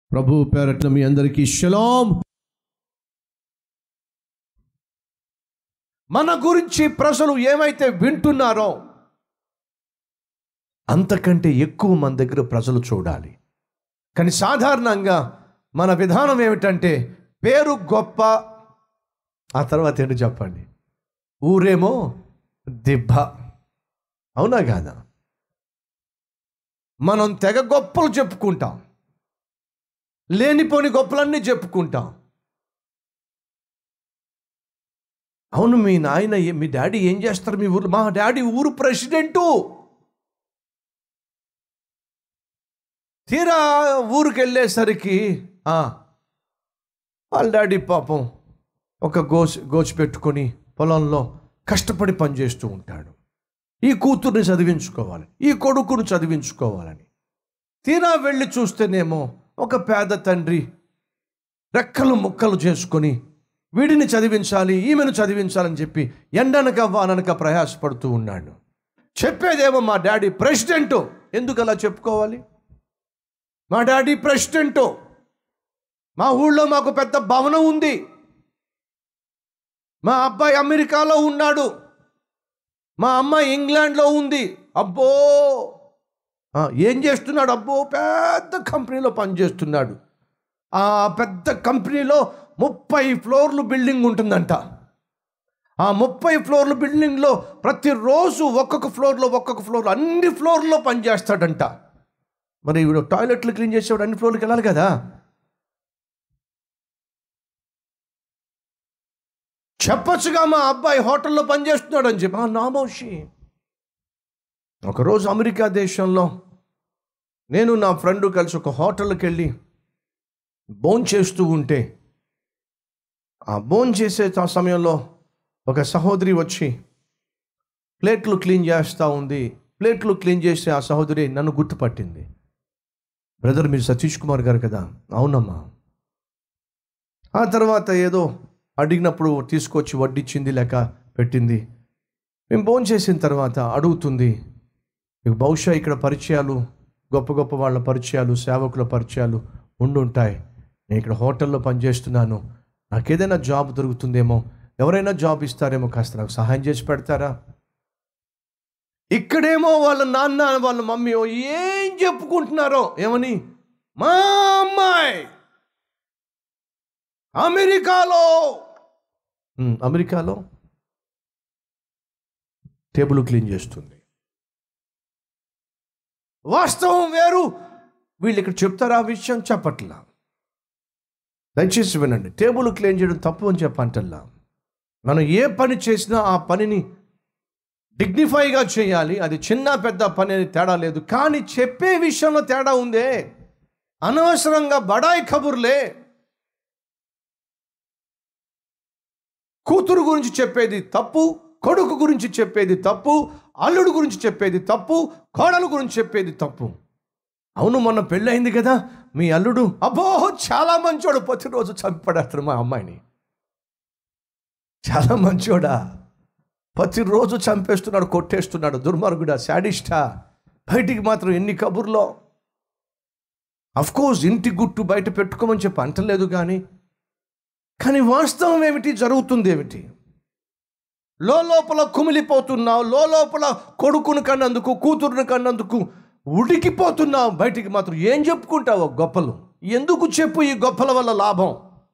ప్రభు పేరట్ల మీ అందరికీ షలాం మన గురించి ప్రజలు ఏమైతే వింటున్నారో అంతకంటే ఎక్కువ మన దగ్గర ప్రజలు చూడాలి కానీ సాధారణంగా మన విధానం ఏమిటంటే పేరు గొప్ప ఆ తర్వాత ఏంటి చెప్పండి ఊరేమో దిబ్బ అవునా కాదా మనం తెగ గొప్పలు చెప్పుకుంటాం లేనిపోని గొప్పలన్నీ చెప్పుకుంటాం అవును మీ నాయన ఏ- మీ డాడీ ఏం చేస్తారు మీ ఊరు మా డాడీ ఊరు ప్రెసిడెంటు తీరా ఊరికి వెళ్ళేసరికి ఆ, వాళ్ళ డాడీ పాపం ఒక గోచి గోచి పెట్టుకొని పొలంలో కష్టపడి పనిచేస్తూ ఉంటాడు ఈ కూతుర్ని చదివించుకోవాలి ఈ కొడుకును చదివించుకోవాలని తీరా వెళ్ళి చూస్తేనేమో ఒక పేద తండ్రి రెక్కలు ముక్కలు చేసుకొని వీడిని చదివించాలి ఈమెను చదివించాలని చెప్పి ఎండనక వాననక ప్రయాసపడుతూ ఉన్నాడు చెప్పేదేమో మా డాడీ ప్రెసిడెంటు ఎందుకు అలా చెప్పుకోవాలి మా డాడీ ప్రెసిడెంటు మా ఊళ్ళో మాకు పెద్ద భవనం ఉంది మా అబ్బాయి అమెరికాలో ఉన్నాడు మా అమ్మాయి ఇంగ్లాండ్లో ఉంది అబ్బో ఆ, ఏం చేస్తున్నాడు అబ్బో పెద్ద కంపెనీలో పనిచేస్తున్నాడు ఆ పెద్ద కంపెనీలో ముప్పై ఫ్లోర్లు బిల్డింగ్ ఉంటుందంట ఆ ముప్పై ఫ్లోర్లు బిల్డింగ్లో ప్రతిరోజు ఒక్కొక్క ఫ్లోర్లో ఒక్కొక్క ఫ్లోర్ అన్ని ఫ్లోర్లో పనిచేస్తాడంట మరి ఇప్పుడు టాయిలెట్లు క్లీన్ చేసేవాడు అన్ని ఫ్లోర్లకు వెళ్ళాలి కదా చెప్పొచ్చుగా మా అబ్బాయి హోటల్లో పనిచేస్తున్నాడు అని చెప్పి "ఆ, నామోషి ఒకరోజు అమెరికా దేశంలో నేను నా ఫ్రెండ్ కలిసి ఒక హోటల్కి వెళ్ళి భోన్ చేస్తూ ఉంటే ఆ భోన్ చేసే ఆ సమయంలో ఒక సహోదరి వచ్చి ప్లేట్లు క్లీన్ చేస్తూ ఉంది ప్లేట్లు క్లీన్ చేసే ఆ సహోదరి నన్ను గుర్తుపట్టింది బ్రదర్ మీరు సతీష్ కుమార్ గారు కదా అవునమ్మా ఆ తర్వాత ఏదో అడిగినప్పుడు తీసుకొచ్చి వడ్డిచ్చింది లేక పెట్టింది మేము భోజనం చేసిన తర్వాత అడుగుతుంది మీకు బహుశా ఇక్కడ పరిచయాలు గొప్ప గొప్ప వాళ్ళ పరిచయాలు సేవకుల పరిచయాలు ఉండుంటాయి నేను ఇక్కడ హోటల్లో పనిచేస్తున్నాను నాకు ఏదైనా జాబ్ దొరుకుతుందేమో ఎవరైనా జాబ్ ఇస్తారేమో కాస్త నాకు సహాయం చేసి పెడతారా ఇక్కడేమో వాళ్ళ నాన్న వాళ్ళ మమ్మీ ఓ ఏం చెప్పుకుంటున్నారో ఏమని మా అమ్మాయి అమెరికాలో ఉమ్, అమెరికాలో టేబుల్ క్లీన్ చేస్తుంది వాస్తవం వేరు వీళ్ళు ఇక్కడ చెప్తారు ఆ విషయం చెప్పట్లా దయచేసి వినండి టేబుల్ క్లీన్ చేయడం తప్పు అని చెప్పంటల్లా మనం ఏ పని చేసినా ఆ పనిని డిగ్నిఫైగా చేయాలి అది చిన్న పెద్ద పని అని తేడా లేదు కానీ చెప్పే విషయంలో తేడా ఉందే అనవసరంగా బడాయి కబుర్లే కూతురు గురించి చెప్పేది తప్పు కొడుకు గురించి చెప్పేది తప్పు అల్లుడు గురించి చెప్పేది తప్పు కోడలు గురించి చెప్పేది తప్పు అవును మొన్న పెళ్ళయింది కదా మీ అల్లుడు అబ్బో చాలా మంచోడు ప్రతిరోజు చంపడతాడు మా అమ్మాయిని చాలా మంచోడా ప్రతిరోజు చంపేస్తున్నాడు కొట్టేస్తున్నాడు దుర్మార్గుడా శాడిస్టా బయటికి మాత్రం ఎన్ని కబుర్లో కోర్స్ ఇంటి గుట్టు బయట పెట్టుకోమని చెప్పి అంటలేదు కానీ కానీ వాస్తవం ఏమిటి జరుగుతుంది ఏమిటి లోపల కుమిలిపోతున్నావు లోపల కొడుకును కన్నందుకు కూతురుని కన్నందుకు ఉడికిపోతున్నావు బయటికి మాత్రం ఏం చెప్పుకుంటావు గొప్పలు ఎందుకు చెప్పు ఈ గొప్పల వల్ల లాభం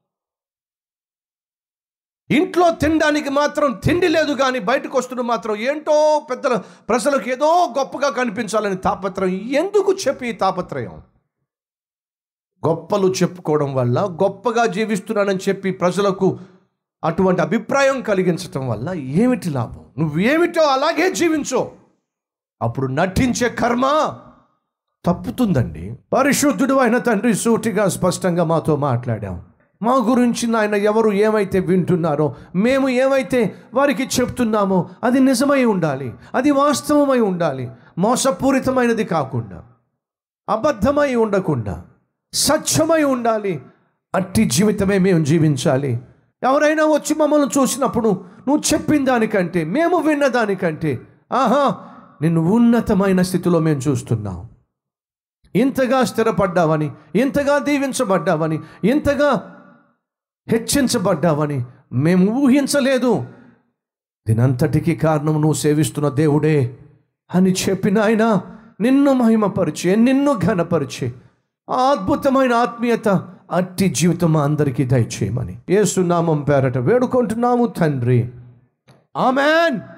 ఇంట్లో తినడానికి మాత్రం తిండి లేదు కానీ బయటకు వస్తున్న మాత్రం ఏంటో పెద్దల ప్రజలకు ఏదో గొప్పగా కనిపించాలని తాపత్రయం ఎందుకు చెప్పి ఈ తాపత్రయం గొప్పలు చెప్పుకోవడం వల్ల గొప్పగా జీవిస్తున్నానని చెప్పి ప్రజలకు అటువంటి అభిప్రాయం కలిగించటం వల్ల ఏమిటి లాభం నువ్వేమిటో అలాగే జీవించో అప్పుడు నటించే కర్మ తప్పుతుందండి పరిశుద్ధుడు అయిన తండ్రి సూటిగా స్పష్టంగా మాతో మాట్లాడాం మా గురించి నాయన ఎవరు ఏమైతే వింటున్నారో మేము ఏమైతే వారికి చెప్తున్నామో అది నిజమై ఉండాలి అది వాస్తవమై ఉండాలి మోసపూరితమైనది కాకుండా అబద్ధమై ఉండకుండా సత్యమై ఉండాలి అట్టి జీవితమే మేము జీవించాలి ఎవరైనా వచ్చి మమ్మల్ని చూసినప్పుడు నువ్వు చెప్పిన దానికంటే మేము విన్న దానికంటే ఆహా నిన్ను ఉన్నతమైన స్థితిలో మేము చూస్తున్నాం ఇంతగా స్థిరపడ్డావని ఇంతగా దీవించబడ్డావని ఇంతగా హెచ్చించబడ్డావని మేము ఊహించలేదు దీనంతటికీ కారణం నువ్వు సేవిస్తున్న దేవుడే అని చెప్పిన ఆయన నిన్ను మహిమపరిచే నిన్ను ఘనపరిచే ఆ అద్భుతమైన ఆత్మీయత అట్టి జీవితం మా అందరికీ దయచేయమని ఏసునామం పేరట వేడుకుంటున్నాము తండ్రి ఆమెన్